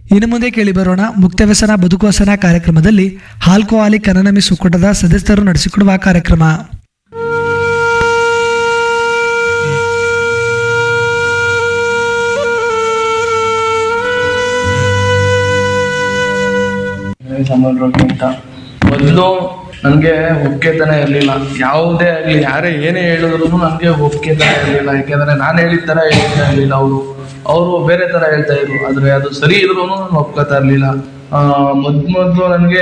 ಇನ್ನು ಮುಂದೆ ಕೇಳಿ ಬರೋಣ ಮುಕ್ತ ವ್ಯಸನ ಬದುಕುವಸನ ಕಾರ್ಯಕ್ರಮದಲ್ಲಿ ಆಲ್ಕೋಹಾಲಿಕ್ ಅನಾನಮಿಸ್ ಒಕ್ಕೂಟದ ಸದಸ್ಯರು ನಡೆಸಿಕೊಡುವ ಕಾರ್ಯಕ್ರಮ ಸಾಂಬಾರ್ ರೊಟ್ಟಿ ಅಂತ ಮೊದಲು ನನಗೆ ಒಪ್ಕೆತನ ಇರಲಿಲ್ಲ ಯಾವುದೇ ಆಗಲಿ ಯಾರೇ ಏನೇ ಹೇಳಿದ್ರು ನನಗೆ ಒಪ್ಕೆತನ ಇರಲಿಲ್ಲ ಯಾಕೆಂದರೆ ನಾನು ಹೇಳಿದ ಥರ ಹೇಳ್ತಾ ಇರಲಿಲ್ಲ ಅವರು ಅವರು ಬೇರೆ ಥರ ಹೇಳ್ತಾ ಇದ್ರು ಆದರೆ ಅದು ಸರಿ ಇದ್ರೂ ನಾನು ಒಪ್ಕೋತಾ ಇರಲಿಲ್ಲ ಮೊದ್ ಮೊದಲು ನನಗೆ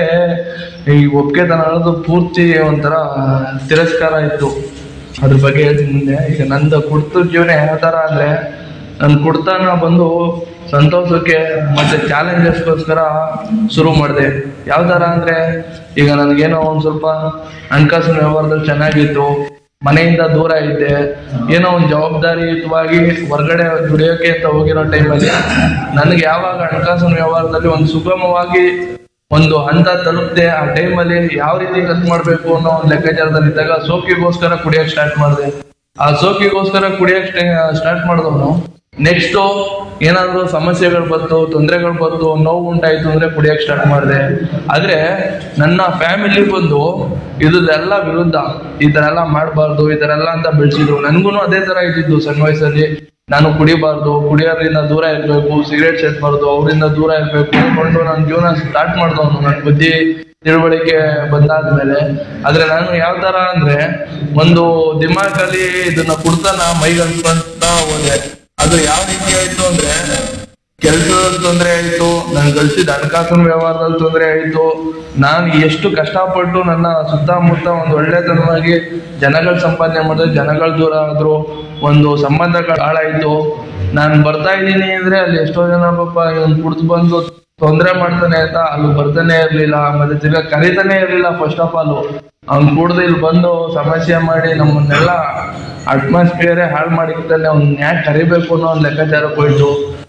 ಈ ಒಪ್ಕೆತನ ಅನ್ನೋದು ಪೂರ್ತಿ ಒಂಥರ ತಿರಸ್ಕಾರ ಇತ್ತು ಅದ್ರ ಬಗ್ಗೆ ಹೇಳ್ತೀನಿ ಮುಂದೆ ಈಗ ನಂದು ಕುಡ್ತು ಜೀವನ ಯಾವ ಥರ ಅಂದರೆ ನನ್ನ ಕುಡ್ತಾನ ಬಂದು ಸಂತೋಷಕ್ಕೆ ಮತ್ತೆ ಚಾಲೆಂಜಸ್ಗೋಸ್ಕರ ಶುರು ಮಾಡಿದೆ ಯಾವ ಥರ ಅಂದರೆ ಈಗ ನನಗೇನೋ ಒಂದು ಸ್ವಲ್ಪ ಹಣಕಾಸಿನ ವ್ಯವಹಾರದಲ್ಲಿ ಚೆನ್ನಾಗಿತ್ತು ಮನೆಯಿಂದ ದೂರ ಇದ್ದೆ ಏನೋ ಒಂದು ಜವಾಬ್ದಾರಿಯುತವಾಗಿ ಹೊರಗಡೆ ದುಡಿಯೋಕೆ ಅಂತ ಹೋಗಿರೋ ಟೈಮಲ್ಲಿ ನನಗೆ ಯಾವಾಗ ಹಣಕಾಸಿನ ವ್ಯವಹಾರದಲ್ಲಿ ಒಂದು ಸುಗಮವಾಗಿ ಒಂದು ಹಂತ ತಲುಪದೆ ಆ ಟೈಮಲ್ಲಿ ಯಾವ ರೀತಿ ಖರ್ಚು ಮಾಡಬೇಕು ಅನ್ನೋ ಒಂದು ಲೆಕ್ಕಾಚಾರದಲ್ಲಿ ಇದ್ದಾಗ ಸೋಕಿಗೋಸ್ಕರ ಕುಡಿಯೋಕೆ ಸ್ಟಾರ್ಟ್ ಮಾಡಿದೆ ಆ ಸೋಕಿಗೋಸ್ಕರ ಕುಡಿಯೋಕೆ ಸ್ಟಾರ್ಟ್ ಮಾಡಿದವನು ನೆಕ್ಸ್ಟ್ ಏನಾದ್ರು ಸಮಸ್ಯೆಗಳು ಬಂತು ತೊಂದರೆಗಳು ಬಂತು ನೋವು ಉಂಟಾಯ್ತು ಅಂದ್ರೆ ಕುಡಿಯೋಕೆ ಸ್ಟಾರ್ಟ್ ಮಾಡಿದೆ ಆದ್ರೆ ನನ್ನ ಫ್ಯಾಮಿಲಿ ಬಂದು ಇದೆಲ್ಲ ವಿರುದ್ಧ ಈ ತರ ಎಲ್ಲ ಮಾಡಬಾರ್ದು ಈ ತರ ಎಲ್ಲ ಅಂತ ಬೆಳೆಸಿದ್ರು ನನ್ಗೂ ಅದೇ ತರ ಇದ್ದಿದ್ದು ಸಣ್ಣ ವಯಸ್ಸಲ್ಲಿ ನಾನು ಕುಡಿಬಾರ್ದು ಕುಡಿಯೋದ್ರಿಂದ ದೂರ ಇರಬೇಕು ಸಿಗರೇಟ್ ಸೇರ್ಬಾರ್ದು ಅವರಿಂದ ದೂರ ಇರಬೇಕು ಅನ್ಕೊಂಡು ನನ್ನ ಜೀವನ ಸ್ಟಾರ್ಟ್ ಮಾಡ್ದವನು ನನ್ನ ಬುದ್ಧಿ ತಿಳುವಳಿಕೆ ಬಂದಾದ್ಮೇಲೆ ಆದ್ರೆ ನಾನು ಯಾವ ತರ ಅಂದ್ರೆ ಒಂದು ದಿಮಾಕಲ್ಲಿ ಇದನ್ನ ಕುಡ್ತಾನ ಮೈಗೆ ಅನ್ಕೊಂತ ಹೋದೆ ಅದು ಯಾವ ರೀತಿ ಆಯ್ತು ಅಂದ್ರೆ ಕೆಲಸದಲ್ಲಿ ತೊಂದರೆ ಆಯ್ತು ನಾನು ಗಳಿಸಿದ ಹಣಕಾಸಿನ ವ್ಯವಹಾರದಲ್ಲಿ ತೊಂದರೆ ಆಯ್ತು ನಾನು ಎಷ್ಟು ಕಷ್ಟಪಟ್ಟು ನನ್ನ ಸುತ್ತಮುತ್ತ ಒಂದು ಒಳ್ಳೆತನವಾಗಿ ಜನಗಳ ಸಂಪಾದನೆ ಮಾಡಿದ್ರೆ ಜನಗಳ ದೂರ ಆದ್ರು ಒಂದು ಸಂಬಂಧಗಳು ಹಾಳಾಯ್ತು ನಾನು ಬರ್ತಾ ಇದ್ದೀನಿ ಅಂದ್ರೆ ಅಲ್ಲಿ ಎಷ್ಟೋ ಜನ ಪಾಪ ಇವನ್ ಕುಡ್ದು ಬಂದು ತೊಂದರೆ ಮಾಡ್ತಾನೆ ಅಂತ ಅಲ್ಲಿ ಬರ್ತಾನೆ ಇರ್ಲಿಲ್ಲ ಮತ್ತೆ ತಿರ್ಗಾ ಕರೀತಾನೆ ಇರ್ಲಿಲ್ಲ ಫಸ್ಟ್ ಆಫ್ ಆಲ್ ಅವ್ನ್ ಕುಡ್ದು ಇಲ್ಲಿ ಬಂದು ಸಮಸ್ಯೆ ಮಾಡಿ ನಮ್ಮನ್ನೆಲ್ಲ ಅಟ್ಮಾಸ್ಫಿಯರೇ ಹಾಳು ಮಾಡಿರ್ತಾನೆ ಅವ್ನ ಯಾಕೆ ಕರಿಬೇಕು ಅನ್ನೋ ಒಂದು ಲೆಕ್ಕಾಚಾರಕ್ಕೆ ಹೋಯ್ತು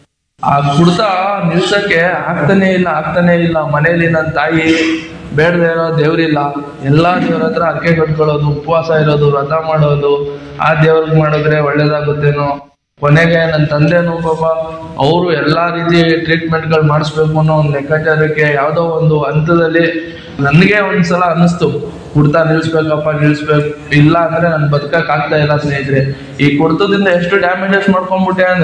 ಆ ಕುಡ್ತ ನಿಲ್ಸಕ್ಕೆ ಆಗ್ತಾನೆ ಇಲ್ಲ ಆಗ್ತಾನೆ ಇಲ್ಲ ಮನೇಲಿ ನನ್ನ ತಾಯಿ ಬೇಡದೇ ಇರೋ ದೇವ್ರಿಲ್ಲ ಎಲ್ಲಾ ದೇವ್ರ ಹತ್ರ ಅರ್ಕೆ ಕಟ್ಕೊಳ್ಳೋದು ಉಪವಾಸ ಇರೋದು ವ್ರತ ಮಾಡೋದು ಆ ದೇವ್ರಿಗೆ ಮಾಡಿದ್ರೆ ಒಳ್ಳೇದಾಗುತ್ತೇನೋ ಕೊನೆಗೆ ನನ್ನ ತಂದೆನೂ ಪಾಪ ಅವರು ಎಲ್ಲಾ ರೀತಿ ಟ್ರೀಟ್ಮೆಂಟ್ಗಳು ಮಾಡಿಸ್ಬೇಕು ಅನ್ನೋ ಒಂದು ಲೆಕ್ಕಾಚಾರಕ್ಕೆ ಯಾವುದೋ ಒಂದು ಹಂತದಲ್ಲಿ ನನಗೆ ಒಂದ್ಸಲ ಅನ್ನಿಸ್ತು ಕುಡ್ತಾ ನಿಲ್ಸ್ಬೇಕಪ್ಪ ನಿಲ್ಸ್ಬೇಕು ಇಲ್ಲ ಅಂದ್ರೆ ನನ್ ಬದುಕಕ್ ಆಗ್ತಾ ಇಲ್ಲ ಸ್ನೇಹಿತರೆ ಈ ಕುಡ್ತದಿಂದ ಎಷ್ಟು ಡ್ಯಾಮೇಜಸ್ ಮಾಡ್ಕೊಂಡ್ಬಿಟ್ಟೆ ಅಂದ್ರೆ